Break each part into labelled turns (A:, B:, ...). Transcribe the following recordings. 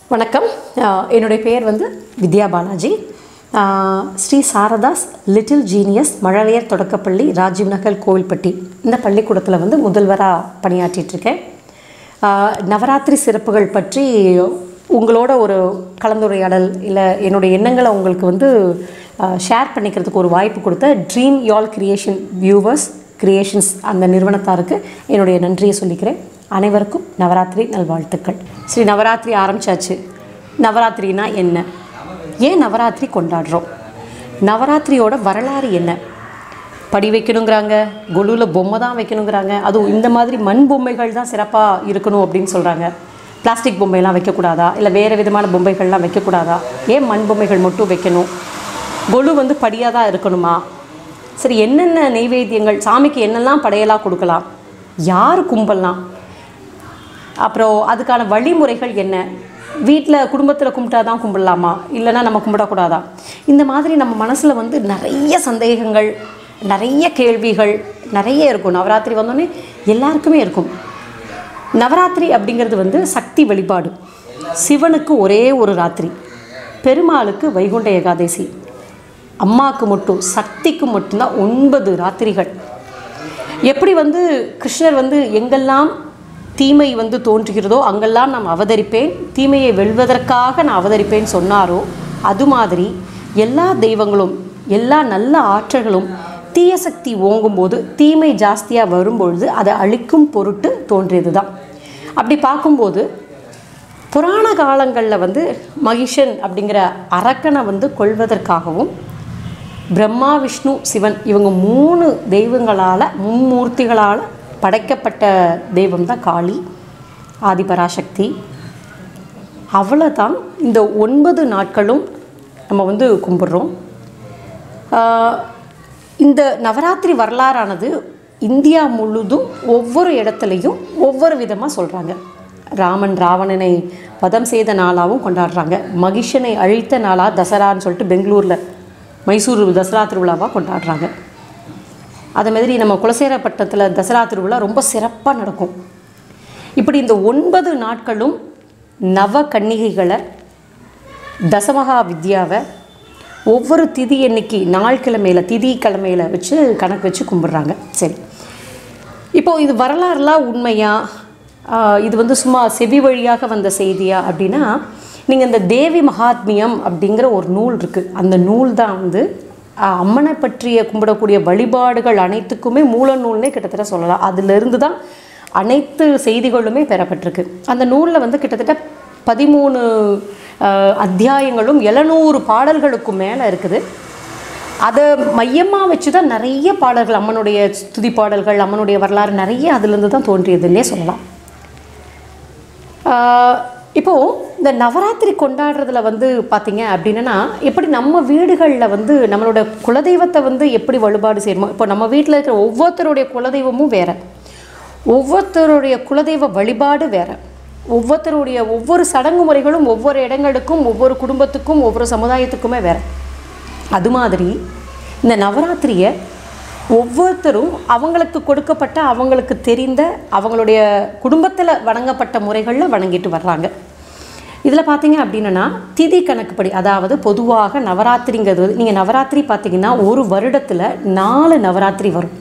A: வணக்கம் அஹ் என்னுடைய பெயர் வந்து வித்யா பாலாஜி அஹ் ஸ்ரீ சாரதாஸ் லிட்டில் ஜீனியஸ் மழலையர் தொடக்கப்பள்ளி ராஜீவ் நகர் கோவில்பட்டி இந்த பள்ளிக்கூடத்தில் வந்து முதல்வராக பணியாற்றிட்டு இருக்கேன் அஹ் நவராத்திரி சிறப்புகள் பற்றி உங்களோட ஒரு கலந்துரையாடல் இல்லை என்னுடைய எண்ணங்களை உங்களுக்கு வந்து ஷேர் பண்ணிக்கிறதுக்கு ஒரு வாய்ப்பு கொடுத்த ட்ரீம் யால் கிரியேஷன் வியூவர்ஸ் கிரியேஷன்ஸ் அந்த நிறுவனத்தாருக்கு என்னுடைய நன்றியை சொல்லிக்கிறேன் அனைவருக்கும் நவராத்திரி நல்வாழ்த்துக்கள் ஸ்ரீ நவராத்திரி ஆரம்பிச்சாச்சு நவராத்திரினா என்ன ஏன் நவராத்திரி கொண்டாடுறோம் நவராத்திரியோட வரலாறு என்ன படி வைக்கணுங்கிறாங்க கொலுவில் பொம்மை தான் வைக்கணுங்கிறாங்க அதுவும் இந்த மாதிரி மண் பொம்மைகள் தான் சிறப்பாக இருக்கணும் அப்படின்னு சொல்கிறாங்க பிளாஸ்டிக் பொம்மைலாம் வைக்கக்கூடாதா இல்லை வேறு விதமான பொம்மைகள்லாம் வைக்கக்கூடாதா ஏன் மண் பொம்மைகள் மட்டும் வைக்கணும் கொலு வந்து படியாக தான் இருக்கணுமா சரி என்னென்ன நெய்வேத்தியங்கள் சாமிக்கு என்னெல்லாம் படையலாக கொடுக்கலாம் யார் கும்பலாம் அப்புறம் அதுக்கான வழிமுறைகள் என்ன வீட்டில் குடும்பத்தில் கும்பிட்டா தான் கும்பிடலாமா இல்லைன்னா நம்ம கும்பிடக்கூடாதா இந்த மாதிரி நம்ம மனசில் வந்து நிறைய சந்தேகங்கள் நிறைய கேள்விகள் நிறைய இருக்கும் நவராத்திரி வந்தோடனே எல்லாருக்குமே இருக்கும் நவராத்திரி அப்படிங்கிறது வந்து சக்தி வழிபாடு சிவனுக்கு ஒரே ஒரு ராத்திரி பெருமாளுக்கு வைகுண்ட ஏகாதசி அம்மாவுக்கு மட்டும் சக்திக்கு மட்டும்தான் ஒன்பது ராத்திரிகள் எப்படி வந்து கிருஷ்ணர் வந்து எங்கெல்லாம் தீமை வந்து தோன்றுகிறதோ அங்கெல்லாம் நான் அவதரிப்பேன் தீமையை வெல்வதற்காக நான் அவதரிப்பேன்னு சொன்னாரோ அது மாதிரி எல்லா தெய்வங்களும் எல்லா நல்ல ஆற்றல்களும் தீய சக்தி ஓங்கும்போது தீமை ஜாஸ்தியாக வரும்பொழுது அதை அழிக்கும் பொருட்டு தோன்றியது தான் அப்படி பார்க்கும்போது புராண காலங்களில் வந்து மகிஷன் அப்படிங்கிற அரக்கனை வந்து கொள்வதற்காகவும் பிரம்மா விஷ்ணு சிவன் இவங்க மூணு தெய்வங்களால் மும்மூர்த்திகளால் படைக்கப்பட்ட தெய்வம் தான் காளி ஆதிபராசக்தி அவ்வளோதான் இந்த ஒன்பது நாட்களும் நம்ம வந்து கும்பிட்றோம் ஆஹ் இந்த நவராத்திரி வரலாறானது இந்தியா முழுதும் ஒவ்வொரு இடத்துலையும் ஒவ்வொரு விதமாக சொல்கிறாங்க ராமன் ராவணனை வதம் செய்த நாளாகவும் கொண்டாடுறாங்க மகிஷனை அழித்த நாளாக தசரான்னு சொல்லிட்டு பெங்களூரில் மைசூர் தசரா திருவிழாவாக கொண்டாடுறாங்க அதே மாதிரி நம்ம குலசேரப்பட்டத்தில் தசரா திருவிழா ரொம்ப சிறப்பாக நடக்கும் இப்படி இந்த ஒன்பது நாட்களும் நவ கன்னிகைகளை தசமகா வித்யாவை ஒவ்வொரு திதி எண்ணிக்கை நாள் கிழமையில் திதி கிழமையில் வச்சு கணக்கு வச்சு கும்பிட்றாங்க சரி இப்போது இது வரலாறுலாம் உண்மையா ஆஹ் இது வந்து சும்மா செவி வழியாக வந்த செய்தியா அப்படின்னா நீங்கள் இந்த தேவி மகாத்மியம் அப்படிங்கிற ஒரு நூல் இருக்குது அந்த நூல் தான் வந்து ஆஹ் அம்மனை பற்றிய கும்பிடக்கூடிய வழிபாடுகள் அனைத்துக்குமே மூல நூல்னே கிட்டத்தட்ட சொல்லலாம் அதிலிருந்து தான் அனைத்து செய்திகளுமே பெறப்பட்டிருக்கு அந்த நூலில் வந்து கிட்டத்தட்ட பதிமூணு ஆஹ் அத்தியாயங்களும் எழுநூறு பாடல்களுக்கும் மேலே இருக்குது அதை மையமாக வச்சு தான் நிறைய பாடல்கள் அம்மனுடைய துதி பாடல்கள் அம்மனுடைய வரலாறு நிறைய அதுலேருந்து தான் தோன்றியதுன்னே சொல்லலாம் ஆஹ் இப்போ இந்த நவராத்திரி கொண்டாடுறதுல வந்து பார்த்தீங்க அப்படின்னா எப்படி நம்ம வீடுகளில் வந்து நம்மளோட குலதெய்வத்தை வந்து எப்படி வழிபாடு செய்யணுமோ இப்போ நம்ம வீட்டில் இருக்கிற ஒவ்வொருத்தருடைய குலதெய்வமும் வேற ஒவ்வொருத்தருடைய குலதெய்வ வழிபாடு வேற ஒவ்வொருத்தருடைய ஒவ்வொரு சடங்கு முறைகளும் ஒவ்வொரு இடங்களுக்கும் ஒவ்வொரு குடும்பத்துக்கும் ஒவ்வொரு சமுதாயத்துக்குமே வேற அது மாதிரி இந்த நவராத்திரியை ஒவ்வொருத்தரும் அவங்களுக்கு கொடுக்கப்பட்ட அவங்களுக்கு தெரிந்த அவங்களுடைய குடும்பத்தில் வணங்கப்பட்ட முறைகளில் வணங்கிட்டு வர்றாங்க இதில் பார்த்தீங்க அப்படின்னா திதி கணக்குப்படி அதாவது பொதுவாக நவராத்திரிங்கிறது வந்து நீங்கள் நவராத்திரி பார்த்தீங்கன்னா ஒரு வருடத்தில் நாலு நவராத்திரி வரும்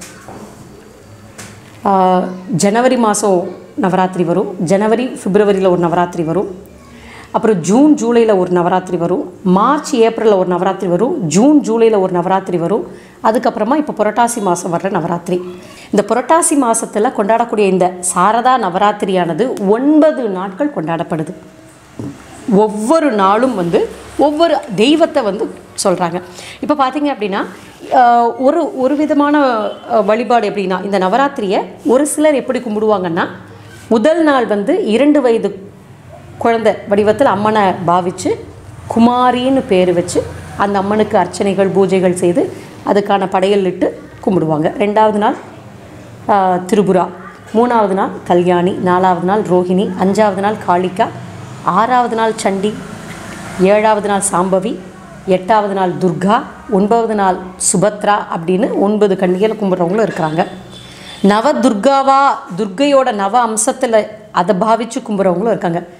A: ஆஹ் ஜனவரி மாதம் நவராத்திரி வரும் ஜனவரி பிப்ரவரியில் ஒரு நவராத்திரி வரும் அப்புறம் ஜூன் ஜூலையில் ஒரு நவராத்திரி வரும் மார்ச் ஏப்ரலில் ஒரு நவராத்திரி வரும் ஜூன் ஜூலையில் ஒரு நவராத்திரி வரும் அதுக்கப்புறமா இப்போ புரட்டாசி மாதம் வர்ற நவராத்திரி இந்த புரட்டாசி மாதத்தில் கொண்டாடக்கூடிய இந்த சாரதா நவராத்திரியானது ஒன்பது நாட்கள் கொண்டாடப்படுது ஒவ்வொரு நாளும் வந்து ஒவ்வொரு தெய்வத்தை வந்து சொல்கிறாங்க இப்போ பார்த்தீங்க அப்படின்னா ஆஹ், ஒரு ஒரு விதமான ஆஹ், வழிபாடு எப்படின்னா இந்த நவராத்திரியை ஒரு சிலர் எப்படி கும்பிடுவாங்கன்னா முதல் நாள் வந்து இரண்டு வயது குழந்தை வடிவத்தில் அம்மனை பாவித்து குமாரின்னு பேர் வச்சு அந்த அம்மனுக்கு அர்ச்சனைகள் பூஜைகள் செய்து அதுக்கான படையல் இட்டு கும்பிடுவாங்க ரெண்டாவது நாள் ஆஹ், திரிபுரா மூணாவது நாள் கல்யாணி நாலாவது நாள் ரோஹிணி அஞ்சாவது நாள் காளிகா ஆறாவது நாள் சண்டி ஏழாவது நாள் சாம்பவி எட்டாவது நாள் துர்கா ஒன்பதாவது நாள் சுபத்ரா அப்படின்னு ஒன்பது கன்னிகள் கும்பிட்றவங்களும் இருக்கிறாங்க நவ துர்காவா துர்கையோட நவ அம்சத்தில் அதை பாவித்து கும்பிட்றவங்களும் இருக்காங்க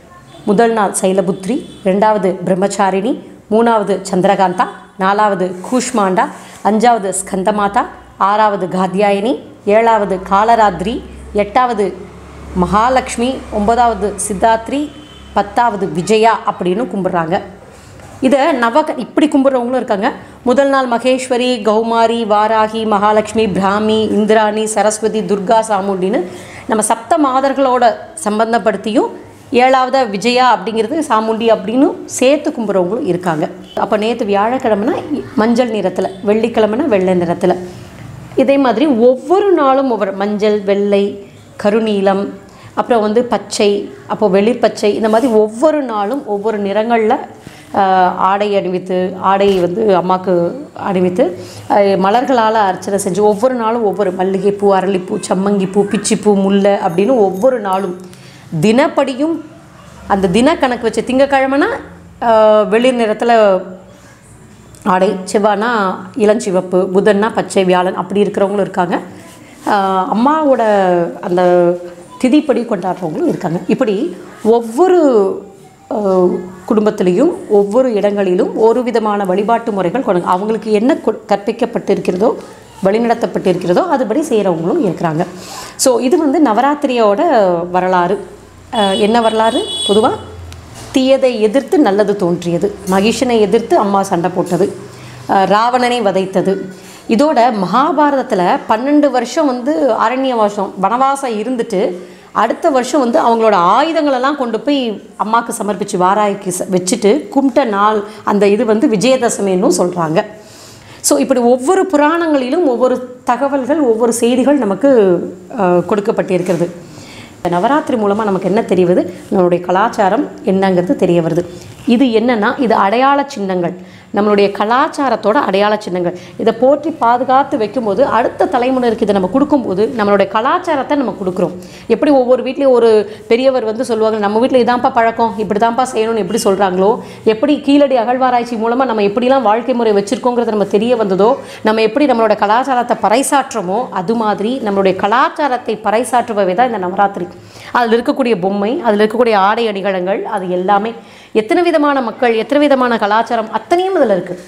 A: முதல் நாள் சைலபுத்ரி ரெண்டாவது பிரம்மச்சாரிணி மூணாவது சந்திரகாந்தா நாலாவது கூஷ்மாண்டா அஞ்சாவது ஸ்கந்தமாதா ஆறாவது காத்யாயினி ஏழாவது காலராத்ரி எட்டாவது மகாலட்சுமி ஒன்பதாவது சித்தாத்ரி பத்தாவது விஜயா அப்படின்னு கும்பிட்றாங்க இதை நவக இப்படி கும்பிட்றவங்களும் இருக்காங்க முதல் நாள் மகேஸ்வரி கௌமாரி வாராகி மகாலட்சுமி பிராமி இந்திராணி சரஸ்வதி துர்கா சாமுண்டின்னு நம்ம சப்த மாதர்களோட சம்பந்தப்படுத்தியும் ஏழாவதா விஜயா அப்படிங்கிறது சாமுண்டி அப்படின்னு சேர்த்து கும்பிட்றவங்களும் இருக்காங்க அப்போ நேற்று வியாழக்கிழமைனா மஞ்சள் நிறத்தில் வெள்ளிக்கிழமைனா வெள்ளை நிறத்தில் இதே மாதிரி ஒவ்வொரு நாளும் ஒவ்வொரு மஞ்சள் வெள்ளை கருநீலம் அப்புறம் வந்து பச்சை அப்போ வெளிர்பச்சை இந்த மாதிரி ஒவ்வொரு நாளும் ஒவ்வொரு நிறங்களில் ஆஹ், ஆடை அணிவித்து ஆடை வந்து அம்மாவுக்கு அணிவித்து ஆஹ், மலர்களால் அர்ச்சனை செஞ்சு ஒவ்வொரு நாளும் ஒவ்வொரு மல்லிகைப்பூ அரளிப்பூ சம்மங்கிப்பூ பிச்சிப்பூ முல்லை அப்படின்னு ஒவ்வொரு நாளும் தினப்படியும் அந்த தின கணக்கு வச்சு திங்கக்கிழமைனா ஆஹ், வெளிர் நிறத்தில் ஆடை செவ்வானா இளஞ்சிவப்பு புதன்னா பச்சை வியாழன் அப்படி இருக்கிறவங்களும் இருக்காங்க ஆஹ் அம்மாவோட அந்த திதிப்படி கொண்டாடுறவங்களும் இருக்காங்க இப்படி ஒவ்வொரு ஆஹ் குடும்பத்திலையும் ஒவ்வொரு இடங்களிலும் ஒரு விதமான வழிபாட்டு முறைகள் கொண்டு அவங்களுக்கு என்ன கொ- கற்பிக்கப்பட்டிருக்கிறதோ வழிநடத்தப்பட்டிருக்கிறதோ அதுபடி செய்கிறவங்களும் இருக்கிறாங்க ஸோ இது வந்து நவராத்திரியோட வரலாறு ஆஹ் என்ன வரலாறு பொதுவாக தீயதை எதிர்த்து நல்லது தோன்றியது மகிஷனை எதிர்த்து அம்மா சண்டை போட்டது அஹ் ராவணனை வதைத்தது இதோட மகாபாரதத்தில் பன்னெண்டு வருஷம் வந்து அரண்ய வருஷம் வனவாசம் இருந்துட்டு அடுத்த வருஷம் வந்து அவங்களோட ஆயுதங்களெல்லாம் கொண்டு போய் அம்மாவுக்கு சமர்ப்பிச்சு வாராய்க்கு ச- வச்சுட்டு கும்பிட்ட நாள் அந்த இது வந்து விஜயதசமின்னு சொல்கிறாங்க ஸோ இப்படி ஒவ்வொரு புராணங்களிலும் ஒவ்வொரு தகவல்கள் ஒவ்வொரு செய்திகள் நமக்கு அஹ், கொடுக்கப்பட்டிருக்கிறது இந்த நவராத்திரி மூலமாக நமக்கு என்ன தெரியுது நம்மளுடைய கலாச்சாரம் என்னங்கிறது தெரிய வருது இது என்னன்னா இது அடையாள சின்னங்கள் நம்மளுடைய கலாச்சாரத்தோட அடையாள சின்னங்கள் இதை போற்றி பாதுகாத்து வைக்கும்போது அடுத்த தலைமுறைக்கு இதை நம்ம கொடுக்கும்போது நம்மளுடைய கலாச்சாரத்தை நம்ம கொடுக்குறோம் எப்படி ஒவ்வொரு வீட்லேயும் ஒரு பெரியவர் வந்து சொல்லுவாங்க நம்ம வீட்டில் இதான்ப்பா பழக்கம் இப்படி தான்ப்பா செய்யணும்னு எப்படி சொல்கிறாங்களோ எப்படி கீழடி அகழ்வாராய்ச்சி மூலமாக நம்ம எப்படிலாம் வாழ்க்கை முறை வச்சுருக்கோங்கிறது நம்ம தெரிய வந்ததோ நம்ம எப்படி நம்மளோட கலாச்சாரத்தை பறைசாற்றுறோமோ அது மாதிரி நம்மளுடைய கலாச்சாரத்தை பறைசாற்றுபவை தான் இந்த நவராத்திரி அதில் இருக்கக்கூடிய பொம்மை அதில் இருக்கக்கூடிய ஆடை அணிகலங்கள் அது எல்லாமே எத்தனை விதமான மக்கள் எத்தனை விதமான கலாச்சாரம் அத்தனையும் அதில் இருக்குது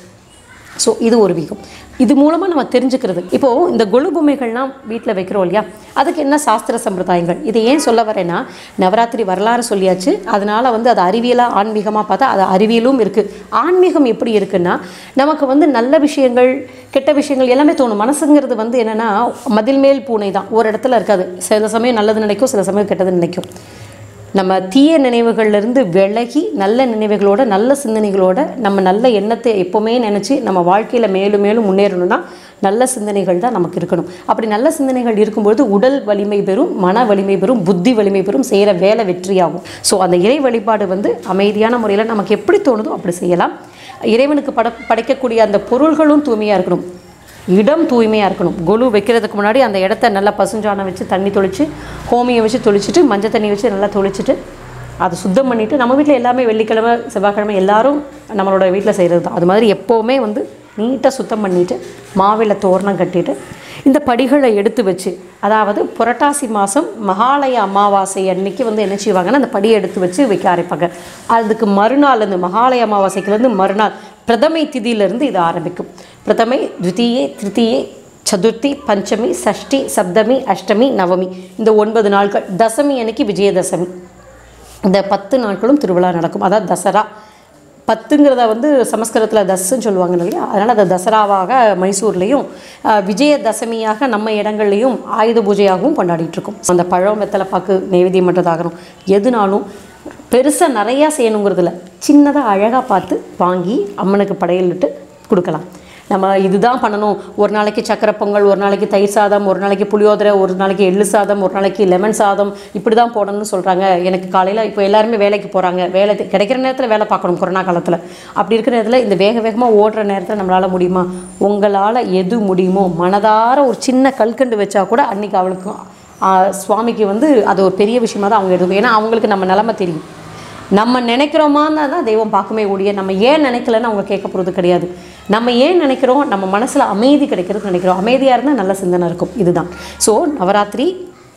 A: ஸோ இது ஒரு வீகம் இது மூலமாக நம்ம தெரிஞ்சுக்கிறது இப்போது இந்த கொலு பொம்மைகள்லாம் வீட்டில் வைக்கிறோம் இல்லையா அதுக்கு என்ன சாஸ்திர சம்பிரதாயங்கள் இதை ஏன் சொல்ல வரேன்னா நவராத்திரி வரலாறு சொல்லியாச்சு அதனால் வந்து அது அறிவியலாக ஆன்மீகமாக பார்த்தா அது அறிவியலும் இருக்குது ஆன்மீகம் எப்படி இருக்குன்னா நமக்கு வந்து நல்ல விஷயங்கள் கெட்ட விஷயங்கள் எல்லாமே தோணும் மனசுங்கிறது வந்து என்னென்னா மதில் மேல் பூனை தான் ஒரு இடத்துல இருக்காது சில சமயம் நல்லது நினைக்கும் சில சமயம் கெட்டது நினைக்கும் நம்ம தீய நினைவுகள்லேருந்து விலகி நல்ல நினைவுகளோட நல்ல சிந்தனைகளோட நம்ம நல்ல எண்ணத்தை எப்போவுமே நினச்சி நம்ம வாழ்க்கையில் மேலும் மேலும் முன்னேறணும்னா நல்ல சிந்தனைகள் தான் நமக்கு இருக்கணும் அப்படி நல்ல சிந்தனைகள் இருக்கும்பொழுது உடல் வலிமை பெறும் மன வலிமை பெறும் புத்தி வலிமை பெறும் செய்கிற வேலை வெற்றியாகும் ஸோ அந்த இறை வழிபாடு வந்து அமைதியான முறையில் நமக்கு எப்படி தோணுதோ அப்படி செய்யலாம் இறைவனுக்கு பட படைக்கக்கூடிய அந்த பொருள்களும் தூய்மையாக இருக்கணும் இடம் தூய்மையாக இருக்கணும் கொலு வைக்கிறதுக்கு முன்னாடி அந்த இடத்த நல்லா பசுஞ்சாணம் வச்சு தண்ணி தொளிச்சு ஹோமியம் வச்சு தொளிச்சிட்டு மஞ்சள் தண்ணி வச்சு நல்லா தொளிச்சிட்டு அதை சுத்தம் பண்ணிவிட்டு நம்ம வீட்டில் எல்லாமே வெள்ளிக்கிழமை செவ்வாய்க்கிழமை எல்லாரும் நம்மளோட வீட்டில் செய்கிறது தான் அது மாதிரி எப்போவுமே வந்து நீட்டாக சுத்தம் பண்ணிவிட்டு மாவில தோரணம் கட்டிட்டு இந்த படிகளை எடுத்து வச்சு அதாவது புரட்டாசி மாதம் மகாலய அமாவாசை அன்னைக்கு வந்து என்ன செய்வாங்கன்னா அந்த படியை எடுத்து வச்சு வைக்க ஆரம்பிப்பாங்க அதுக்கு மறுநாள் அந்த மகாலய அமாவாசைக்குலேருந்து மறுநாள் பிரதமை திதியிலிருந்து இது ஆரம்பிக்கும் பிரதமை த்விதீயே திருத்தீயே சதுர்த்தி பஞ்சமி சஷ்டி சப்தமி அஷ்டமி நவமி இந்த ஒன்பது நாட்கள் தசமி அன்னைக்கு விஜயதசமி இந்த பத்து நாட்களும் திருவிழா நடக்கும் அதாவது தசரா பத்துங்கிறத வந்து சமஸ்கிருதத்தில் தஸ்ன்னு சொல்லுவாங்க இல்லையா அதனால் அதை தசராவாக மைசூர்லேயும் அஹ், விஜயதசமியாக நம்ம இடங்கள்லையும் ஆயுத பூஜையாகவும் கொண்டாடிட்டு இருக்கோம் அந்த பழம் வெத்தலை பாக்கு நைவேத்தியம் பண்ணுறதாகணும் எதுனாலும் பெருசாக நிறையா செய்யணுங்கிறதுல சின்னதாக அழகாக பார்த்து வாங்கி அம்மனுக்கு படையலிட்டு கொடுக்கலாம் நம்ம இதுதான் பண்ணணும் ஒரு நாளைக்கு சக்கரை பொங்கல் ஒரு நாளைக்கு தயிர் சாதம் ஒரு நாளைக்கு புளியோதரை ஒரு நாளைக்கு எள்ளு சாதம் ஒரு நாளைக்கு லெமன் சாதம் இப்படி தான் போடணும்னு சொல்கிறாங்க எனக்கு காலையில் இப்போ எல்லாருமே வேலைக்கு போகிறாங்க வேலை தெ- கிடைக்கிற நேரத்தில் வேலை பார்க்கணும் கொரோனா காலத்தில் அப்படி இருக்கிற நேரத்தில் இந்த வேக வேகமாக ஓடுற நேரத்தில் நம்மளால் முடியுமா உங்களால் எது முடியுமோ மனதார ஒரு சின்ன கல்கண்டு வச்சா கூட அன்னைக்கு அவளுக்கு ஆ, சுவாமிக்கு வந்து அது ஒரு பெரிய விஷயமா தான் அவங்க எடுக்கும் ஏன்னா அவங்களுக்கு நம்ம நிலமை தெரியும் நம்ம நினைக்கிறோமான்னு தான் தெய்வம் பார்க்குமே ஒழிய நம்ம ஏன் நினைக்கலன்னு அவங்க கேட்க போகிறது கிடையாது நம்ம ஏன் நினைக்கிறோம் நம்ம மனசில் அமைதி கிடைக்கிறது நினைக்கிறோம் அமைதியாக இருந்தால் நல்ல சிந்தனை இருக்கும் இதுதான் ஸோ நவராத்திரி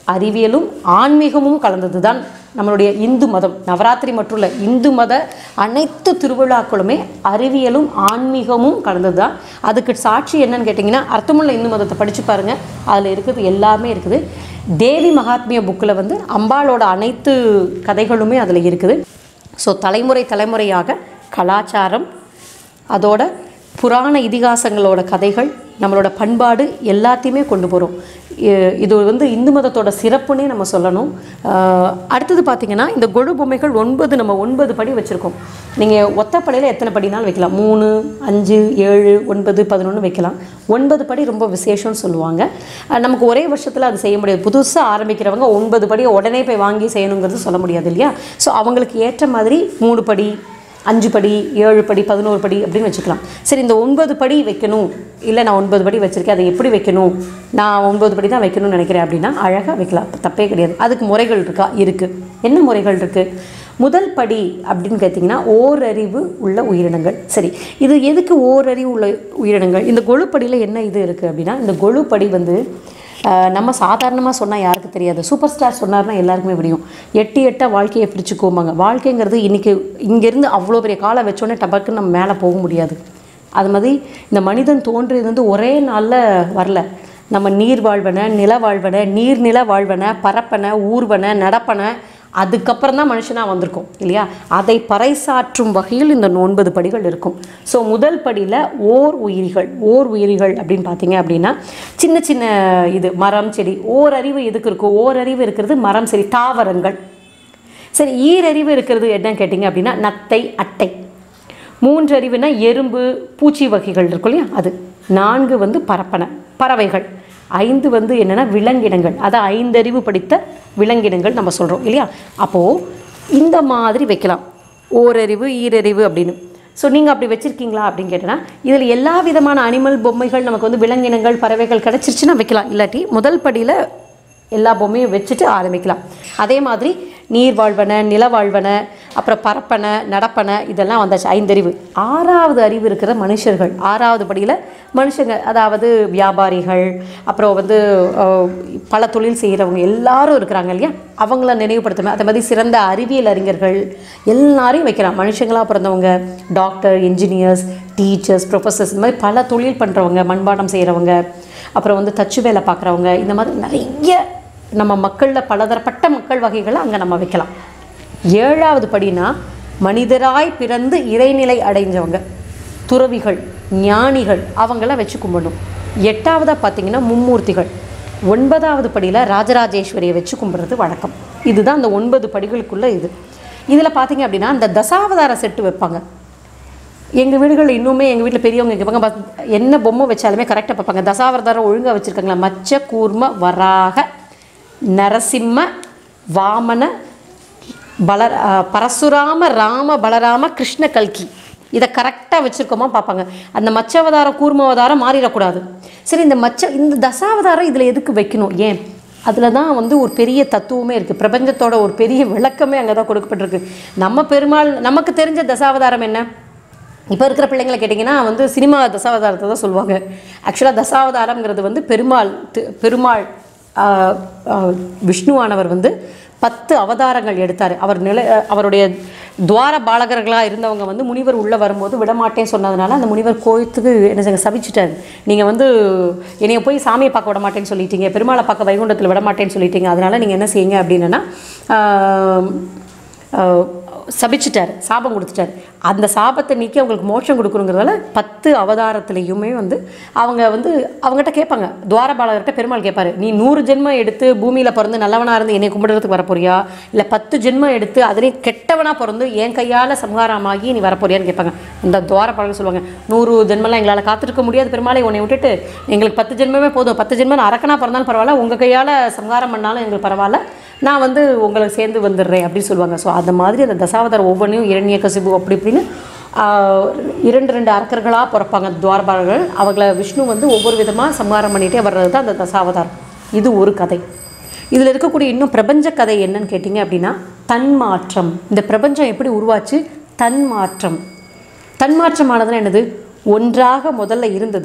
A: அறிவியலும் ஆன்மீகமும் கலந்தது தான் நம்மளுடைய இந்து மதம் நவராத்திரி மட்டும் இல்லை இந்து மத அனைத்து திருவிழாக்களுமே அறிவியலும் ஆன்மீகமும் கலந்தது தான் அதுக்கு சாட்சி என்னன்னு கேட்டிங்கன்னா அர்த்தமுள்ள இந்து மதத்தை படித்து பாருங்கள் அதில் இருக்குது எல்லாமே இருக்குது தேவி மகாத்மிய புக்கில் வந்து அம்பாளோட அனைத்து கதைகளுமே அதில் இருக்குது ஸோ தலைமுறை தலைமுறையாக கலாச்சாரம் அதோட புராண இதிகாசங்களோட கதைகள் நம்மளோட பண்பாடு எல்லாத்தையுமே கொண்டு போகிறோம் இது வந்து இந்து மதத்தோட சிறப்புன்னே நம்ம சொல்லணும் அஹ் அடுத்தது பார்த்திங்கன்னா இந்த கொழு பொம்மைகள் ஒன்பது நம்ம ஒன்பது படி வச்சுருக்கோம் நீங்கள் ஒத்தப்படையில் எத்தனை படினாலும் வைக்கலாம் மூணு அஞ்சு ஏழு ஒன்பது பதினொன்று வைக்கலாம் ஒன்பது படி ரொம்ப விசேஷம்னு சொல்லுவாங்க அஹ் நமக்கு ஒரே வருஷத்தில் அது செய்ய முடியாது புதுசாக ஆரம்பிக்கிறவங்க ஒன்பது படியை உடனே போய் வாங்கி செய்யணுங்கிறது சொல்ல முடியாது இல்லையா ஸோ அவங்களுக்கு ஏற்ற மாதிரி மூணு படி அஞ்சு படி ஏழு படி பதினோரு படி அப்படின்னு வச்சுக்கலாம் சரி இந்த ஒன்பது படி வைக்கணும் இல்லை நான் ஒன்பது படி வச்சுருக்கேன் அதை எப்படி வைக்கணும் நான் ஒன்பது படி தான் வைக்கணும்னு நினைக்கிறேன் அப்படின்னா அழகாக வைக்கலாம் தப்பே கிடையாது அதுக்கு முறைகள் இருக்கா இருக்குது என்ன முறைகள் இருக்குது முதல் படி அப்படின்னு கேட்டிங்கன்னா ஓரறிவு உள்ள உயிரினங்கள் சரி இது எதுக்கு ஓரறிவு உள்ள உயிரினங்கள் இந்த கொழுப்படியில் என்ன இது இருக்குது அப்படின்னா இந்த கொழுப்படி வந்து ஆஹ் நம்ம சாதாரணமாக சொன்னால் யாருக்கு தெரியாது சூப்பர் ஸ்டார் சொன்னார்னா எல்லாருக்குமே புரியும் எட்டு எட்ட வாழ்க்கையை பிடிச்சிக்கோமாங்க வாழ்க்கைங்கிறது இன்றைக்கி இங்கேருந்து அவ்வளோ பெரிய காலை வச்சோன்னே டபக்குன்னு நம்ம மேலே போக முடியாது அது மாதிரி இந்த மனிதன் தோன்றியது வந்து ஒரே நாளில் வரல நம்ம நீர் வாழ்வன நில வாழ்வன நீர்நில வாழ்வன பரப்பன ஊர்வன நடப்பன அதுக்கப்புறம் தான் மனுஷனாக வந்திருக்கோம் இல்லையா அதை பறைசாற்றும் வகையில் இந்த ஒன்பது படிகள் இருக்கும் ஸோ முதல் படியில் ஓர் உயிரிகள் ஓர் உயிரிகள் அப்படின்னு பார்த்தீங்க அப்படின்னா சின்ன சின்ன இது மரம் செடி ஓரறிவு எதுக்கு இருக்கும் ஓரறிவு இருக்கிறது மரம் செடி தாவரங்கள் சரி ஈரறிவு இருக்கிறது என்னன்னு கேட்டிங்க அப்படின்னா நத்தை அட்டை மூன்று அறிவுனா எறும்பு பூச்சி வகைகள் இருக்கும் இல்லையா அது நான்கு வந்து பரப்பன பறவைகள் ஐந்து வந்து என்னென்னா விலங்கினங்கள் அதை ஐந்தறிவு படித்த விலங்கினங்கள் நம்ம சொல்கிறோம் இல்லையா அப்போது இந்த மாதிரி வைக்கலாம் ஓரறிவு ஈரறிவு அப்படின்னு ஸோ நீங்கள் அப்படி வச்சுருக்கீங்களா அப்படின்னு கேட்டேன்னா இதில் எல்லா விதமான அனிமல் பொம்மைகள் நமக்கு வந்து விலங்கினங்கள் பறவைகள் கிடச்சிருச்சுன்னா வைக்கலாம் இல்லாட்டி முதல் படியில் எல்லா பொம்மையும் வச்சுட்டு ஆரம்பிக்கலாம் அதே மாதிரி நீர் வாழ்வன நில வாழ்வன அப்புறம் பரப்பன நடப்பன இதெல்லாம் வந்தாச்சு ஐந்தறிவு ஆறாவது அறிவு இருக்கிற மனுஷர்கள் ஆறாவது படியில் மனுஷங்க அதாவது வியாபாரிகள் அப்புறம் வந்து அஹ், பல தொழில் செய்கிறவங்க எல்லாரும் இருக்கிறாங்க இல்லையா அவங்கள நினைவுபடுத்தணும் அதே மாதிரி சிறந்த அறிவியல் அறிஞர்கள் எல்லாரையும் வைக்கலாம் மனுஷங்களாக பிறந்தவங்க டாக்டர் இன்ஜினியர்ஸ் டீச்சர்ஸ் ப்ரொஃபஸர்ஸ் இந்த மாதிரி பல தொழில் பண்ணுறவங்க மண்பாடம் செய்கிறவங்க அப்புறம் வந்து தச்சு வேலை பார்க்குறவங்க இந்த மாதிரி நிறைய நம்ம மக்களில் பலதரப்பட்ட மக்கள் வகைகளை அங்கே நம்ம வைக்கலாம் ஏழாவது படினா மனிதராய் பிறந்து இறைநிலை அடைஞ்சவங்க துறவிகள் ஞானிகள் அவங்கள வச்சு கும்பிடணும் எட்டாவதாக பார்த்தீங்கன்னா மும்மூர்த்திகள் ஒன்பதாவது படியில் ராஜராஜேஸ்வரியை வச்சு கும்பிட்றது வழக்கம் இதுதான் அந்த ஒன்பது படிகளுக்குள்ள இது இதில் பார்த்தீங்க அப்படின்னா இந்த தசாவதார செட்டு வைப்பாங்க எங்கள் வீடுகளில் இன்னுமே எங்கள் வீட்டில் பெரியவங்க கேட்பாங்க பஸ் என்ன பொம்மை வச்சாலுமே கரெக்டாக பார்ப்பாங்க தசாவதாரம் ஒழுங்காக வச்சுருக்காங்களா மச்ச கூர்ம வராக நரசிம்ம வாமன பல அஹ், பரசுராம ராம பலராம கிருஷ்ண கல்கி இதை கரெக்டாக வச்சுருக்கோமா பார்ப்பாங்க அந்த மச்சவதாரம் கூர்மவதாரம் மாறிடக்கூடாது சரி இந்த மச்ச இந்த தசாவதாரம் இதில் எதுக்கு வைக்கணும் ஏன் அதில் தான் வந்து ஒரு பெரிய தத்துவமே இருக்குது பிரபஞ்சத்தோட ஒரு பெரிய விளக்கமே அங்கே தான் கொடுக்கப்பட்டிருக்கு நம்ம பெருமாள் நமக்கு தெரிஞ்ச தசாவதாரம் என்ன இப்போ இருக்கிற பிள்ளைங்களை கேட்டிங்கன்னா வந்து சினிமா தசாவதாரத்தை தான் சொல்லுவாங்க ஆக்சுவலாக தசாவதாரம்ங்கிறது வந்து பெருமாள் தி- பெருமாள் ஆஹ், ஆஹ், விஷ்ணுவானவர் வந்து பத்து அவதாரங்கள் எடுத்தார் அவர் நில அவருடைய துவார பாலகர்களாக இருந்தவங்க வந்து முனிவர் உள்ளே வரும்போது விடமாட்டேன்னு சொன்னதுனால அந்த முனிவர் கோயத்துக்கு என்ன செய்ய சபிச்சிட்டாரு நீங்கள் வந்து என்னைய போய் சாமியை பார்க்க விட மாட்டேன்னு சொல்லிட்டீங்க பெருமாளை பார்க்க வைகுண்டத்தில் விட மாட்டேன்னு சொல்லிட்டீங்க அதனால் நீங்கள் என்ன செய்யுங்க அப்படின்னா ஆஹ், ஆஹ், சபிச்சிட்டார் சாபம் கொடுத்துட்டார் அந்த சாபத்தை நீக்கி அவங்களுக்கு மோட்சம் கொடுக்கணுங்கிறதால பத்து அவதாரத்துலேயுமே வந்து அவங்க வந்து அவங்ககிட்ட கேட்பாங்க துவாரபாலகர்கிட்ட பெருமாள் கேட்பாரு நீ நூறு ஜென்மம் எடுத்து பூமியில் பிறந்து நல்லவனாக இருந்து என்னை கும்பிடுறதுக்கு வரப்போறியா இல்லை பத்து ஜென்மம் எடுத்து அதுலேயும் கெட்டவனாக பிறந்து என் கையால் சம்ஹாரமாகி நீ வரப்போறியான்னு கேட்பாங்க அந்த துவாரபாலகர் சொல்லுவாங்க நூறு ஜென்மெல்லாம் எங்களால் காத்திருக்க முடியாது பெருமாளை உன்னை விட்டுட்டு எங்களுக்கு பத்து ஜென்மமே போதும் பத்து ஜென்மம் அரக்கனா பிறந்தாலும் பரவாயில்ல உங்கள் கையால் சம்ஹாரம் பண்ணாலும் எங்களுக்கு பரவாயில்ல நான் வந்து உங்களை சேர்ந்து வந்துடுறேன் அப்படின்னு சொல்லுவாங்க ஸோ அந்த மாதிரி அந்த தசாவதாரம் ஒவ்வொன்றையும் இரண்ய கசிபு அப்படி இப்படின்னு ஆஹ், இரண்டு ரெண்டு அரக்கர்களாக பிறப்பாங்க துவாரபாலர்கள் அவங்கள விஷ்ணு வந்து ஒவ்வொரு விதமாக சம்ஹாரம் பண்ணிகிட்டே வர்றது தான் அந்த தசாவதாரம் இது ஒரு கதை இதில் இருக்கக்கூடிய இன்னும் பிரபஞ்ச கதை என்னன்னு கேட்டிங்க அப்படின்னா தன்மாற்றம் இந்த பிரபஞ்சம் எப்படி உருவாச்சு தன்மாற்றம் தன்மாற்றமானதுன்னா என்னது ஒன்றாக முதல்ல இருந்தது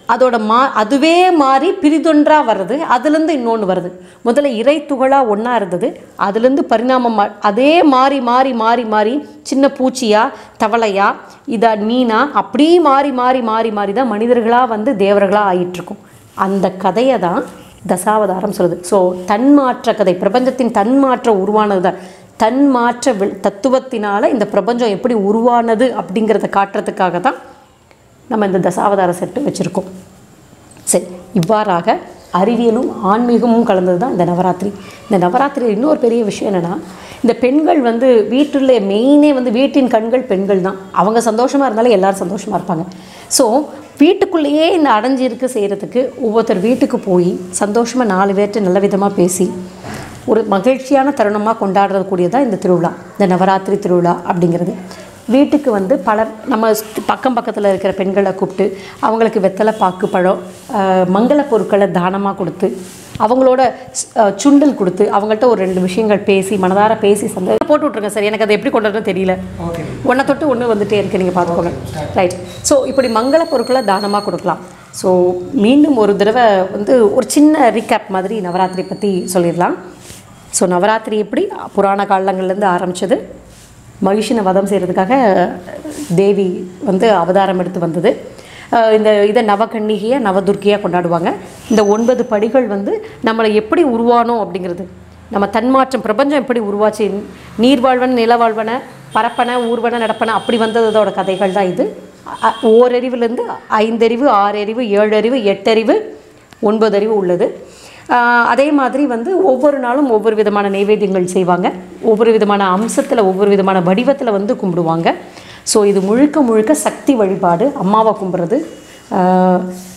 A: அதோட மா அதுவே மாறி பிரிதொன்றா வர்றது அதுலேருந்து இன்னொன்று வருது முதல்ல இறை துகளாக ஒன்றா இருந்தது அதுலேருந்து பரிணாமம் மா- அதே மாறி மாறி மாறி மாறி சின்ன பூச்சியா தவளையா இதா மீனா அப்படியே மாறி மாறி மாறி மாறி தான் மனிதர்களாக வந்து தேவர்களாக ஆயிட்டுருக்கும் அந்த கதையை தான் தசாவதாரம் சொல்லுது ஸோ தன்மாற்ற கதை பிரபஞ்சத்தின் தன்மாற்றம் உருவானது தான் தன்மாற்ற வி- தத்துவத்தினால இந்த பிரபஞ்சம் எப்படி உருவானது அப்படிங்கிறத காட்டுறதுக்காக தான் நம்ம இந்த தசாவதார செட்டு வச்சுருக்கோம் சரி இவ்வாறாக அறிவியலும் ஆன்மீகமும் கலந்தது தான் இந்த நவராத்திரி இந்த நவராத்திரி இன்னொரு பெரிய விஷயம் என்னென்னா இந்த பெண்கள் வந்து வீட்டில் மெயினே வந்து வீட்டின் கண்கள் பெண்கள் தான் அவங்க சந்தோஷமாக இருந்தாலும் எல்லாரும் சந்தோஷமாக இருப்பாங்க ஸோ வீட்டுக்குள்ளேயே இந்த அடைஞ்சு இருக்க செய்கிறதுக்கு ஒவ்வொருத்தர் வீட்டுக்கு போய் சந்தோஷமாக நாலு பேர்கிட்ட நல்ல விதமாக பேசி ஒரு மகிழ்ச்சியான தருணமாக கொண்டாடுறது கூடியதான் இந்த திருவிழா இந்த நவராத்திரி திருவிழா அப்படிங்கிறது வீட்டுக்கு வந்து பல நம்ம சுத்தி- பக்கம் பக்கத்தில் இருக்கிற பெண்களை கூப்பிட்டு அவங்களுக்கு வெத்தலை பாக்கு பழம் ஆஹ், மங்கள பொருட்களை தானமாக கொடுத்து அவங்களோட ஸ்- ஆஹ், சுண்டல் கொடுத்து அவங்கள்ட்ட ஒரு ரெண்டு விஷயங்கள் பேசி மனதார பேசி சந்த போட்டு விட்ருங்க சார் எனக்கு அதை எப்படி கொண்டாடுறது தெரியல
B: ஓகே
A: ஒன்றை தொட்டு ஒன்று வந்துட்டே இருக்கு நீங்கள் பார்த்துக்கோங்க ரைட் ஸோ இப்படி மங்கள பொருட்களை தானமாக கொடுக்கலாம் ஸோ மீண்டும் ஒரு தடவை வந்து ஒரு சின்ன ரீகேப் மாதிரி நவராத்திரி பற்றி சொல்லிடலாம் ஸோ நவராத்திரி எப்படி புராண காலங்கள்லேருந்து ஆரம்பிச்சது மகிஷினை வதம் செய்கிறதுக்காக தேவி வந்து அவதாரம் எடுத்து வந்தது அஹ் இந்த இதை நவகன்னிகையை நவதுர்க்கையாக கொண்டாடுவாங்க இந்த ஒன்பது படிகள் வந்து நம்மளை எப்படி உருவானோம் அப்படிங்கிறது நம்ம தன்மாற்றம் பிரபஞ்சம் எப்படி உருவாச்சு நீர்வாழ்வன் நிலவாழ்வன பரப்பன ஊர்வன நடப்பன அப்படி வந்ததோட கதைகள் தான் இது அ- ஓரறிவுலேருந்து ஐந்தறிவு ஆறறிவு ஏழறிவு எட்டறிவு ஒன்பது அறிவு உள்ளது ஆஹ் அதே மாதிரி வந்து ஒவ்வொரு நாளும் ஒவ்வொரு விதமான நைவேத்தியங்கள் செய்வாங்க ஒவ்வொரு விதமான அம்சத்தில் ஒவ்வொரு விதமான வடிவத்தில் வந்து கும்பிடுவாங்க ஸோ இது முழுக்க முழுக்க சக்தி வழிபாடு அம்மாவை கும்பிட்றது ஆஹ்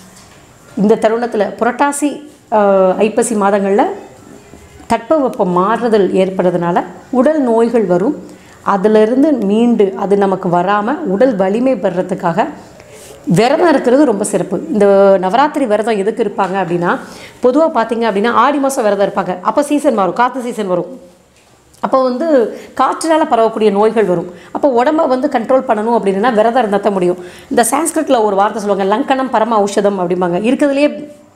A: இந்த தருணத்தில் புரட்டாசி ஆஹ் ஐப்பசி மாதங்களில் தட்பவெப்பம் மாறுதல் ஏற்படுறதுனால உடல் நோய்கள் வரும் அதிலிருந்து மீண்டு அது நமக்கு வராமல் உடல் வலிமை பெறத்துக்காக விரதம் இருக்கிறது ரொம்ப சிறப்பு இந்த நவராத்திரி விரதம் எதுக்கு இருப்பாங்க அப்படின்னா பொதுவாக பார்த்தீங்க அப்படின்னா ஆடி மாதம் விரதம் இருப்பாங்க அப்போ சீசன் மாறும் காற்று சீசன் வரும் அப்போ வந்து காற்றினால் பரவக்கூடிய நோய்கள் வரும் அப்போ உடம்ப வந்து கண்ட்ரோல் பண்ணணும் அப்படின்னா விரதம் இருந்தால் தான் முடியும் இந்த சான்ஸ்கிரிட்டில் ஒரு வார்த்தை சொல்லுவாங்க லங்கனம் பரம ஔஷதம் அப்படிம்பாங்க இருக்கிறதுலே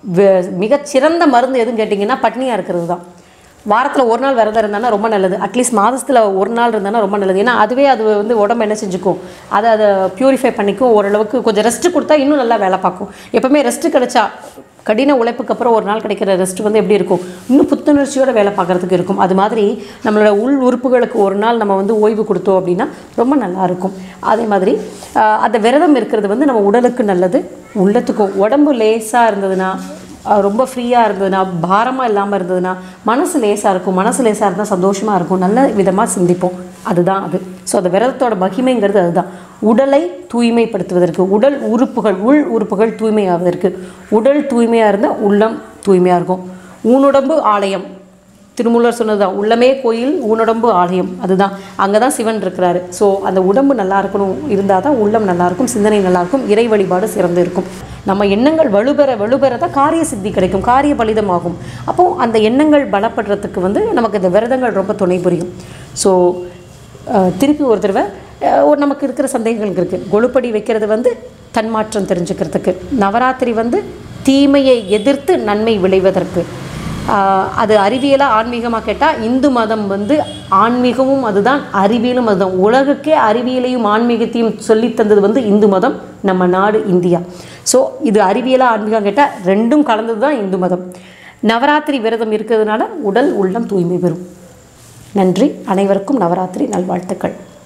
A: மிகச்சிறந்த மருந்து எதுன்னு கேட்டிங்கன்னா பட்னியாக இருக்கிறது தான் வாரத்தில் ஒரு நாள் விரதம் இருந்தானா ரொம்ப நல்லது அட்லீஸ்ட் மாதத்தில் ஒரு நாள் இருந்தானா ரொம்ப நல்லது ஏன்னா அதுவே அது வந்து உடம்பு என்ன செஞ்சுக்கும் அதை அதை பியூரிஃபை பண்ணிக்கும் ஓரளவுக்கு கொஞ்சம் ரெஸ்ட் கொடுத்தா இன்னும் நல்லா வேலை பார்க்கும் எப்பவுமே ரெஸ்ட் கிடைச்சா கடின உழைப்புக்கு அப்புறம் ஒரு நாள் கிடைக்கிற ரெஸ்ட் வந்து எப்படி இருக்கும் இன்னும் புத்துணர்ச்சியோட வேலை பார்க்குறதுக்கு இருக்கும் அது மாதிரி நம்மளோட உள் உறுப்புகளுக்கு ஒரு நாள் நம்ம வந்து ஓய்வு கொடுத்தோம் அப்படின்னா ரொம்ப நல்லா இருக்கும் அதே மாதிரி ஆஹ், அந்த விரதம் இருக்கிறது வந்து நம்ம உடலுக்கு நல்லது உள்ளத்துக்கும் உடம்பு லேசாக இருந்ததுன்னா அஹ் ரொம்ப ஃப்ரீயாக இருந்ததுன்னா பாரமாக இல்லாமல் இருந்ததுன்னா மனசு லேசாக இருக்கும் மனசு லேசாக இருந்தால் சந்தோஷமாக இருக்கும் நல்ல விதமாக சிந்திப்போம் அதுதான் அது ஸோ அந்த விரதத்தோட மகிமைங்கிறது அதுதான் உடலை தூய்மைப்படுத்துவதற்கு உடல் உறுப்புகள் உள் உறுப்புகள் தூய்மையாவதற்கு உடல் தூய்மையாக இருந்தால் உள்ளம் தூய்மையாக இருக்கும் ஊனுடம்பு ஆலயம் திருமூலர் சொன்னதுதான் உள்ளமே கோயில் ஊனுடம்பு ஆலயம் அதுதான் அங்கே தான் சிவன் இருக்கிறாரு ஸோ அந்த உடம்பு நல்லா இருக்கணும் இருந்தால் தான் உள்ளம் நல்லா இருக்கும் சிந்தனை நல்லா இருக்கும் இறை வழிபாடு சிறந்து இருக்கும் நம்ம எண்ணங்கள் வலுப்பெற வலுப்பெற தான் காரிய சித்தி கிடைக்கும் காரிய பலிதமாகும் அப்போ அந்த எண்ணங்கள் பலப்படுறதுக்கு வந்து நமக்கு இந்த விரதங்கள் ரொம்ப துணை புரியும் ஸோ திருப்பி ஒரு தடவை அஹ், ஒரு நமக்கு இருக்கிற சந்தேகங்கள் இருக்குது கொழுப்படி வைக்கிறது வந்து தன்மாற்றம் தெரிஞ்சுக்கிறதுக்கு நவராத்திரி வந்து தீமையை எதிர்த்து நன்மை விளைவதற்கு ஆஹ் அது அறிவியலாக ஆன்மீகமாக கேட்டால் இந்து மதம் வந்து ஆன்மீகமும் அதுதான் அறிவியலும் அதுதான் உலகுக்கே அறிவியலையும் ஆன்மீகத்தையும் சொல்லித் தந்தது வந்து இந்து மதம் நம்ம நாடு இந்தியா ஸோ இது அறிவியலாக ஆன்மீகம் கேட்டால் ரெண்டும் கலந்தது தான் இந்து மதம் நவராத்திரி விரதம் இருக்கிறதுனால உடல் உள்ளம் தூய்மை பெறும் நன்றி அனைவருக்கும் நவராத்திரி நல்வாழ்த்துக்கள்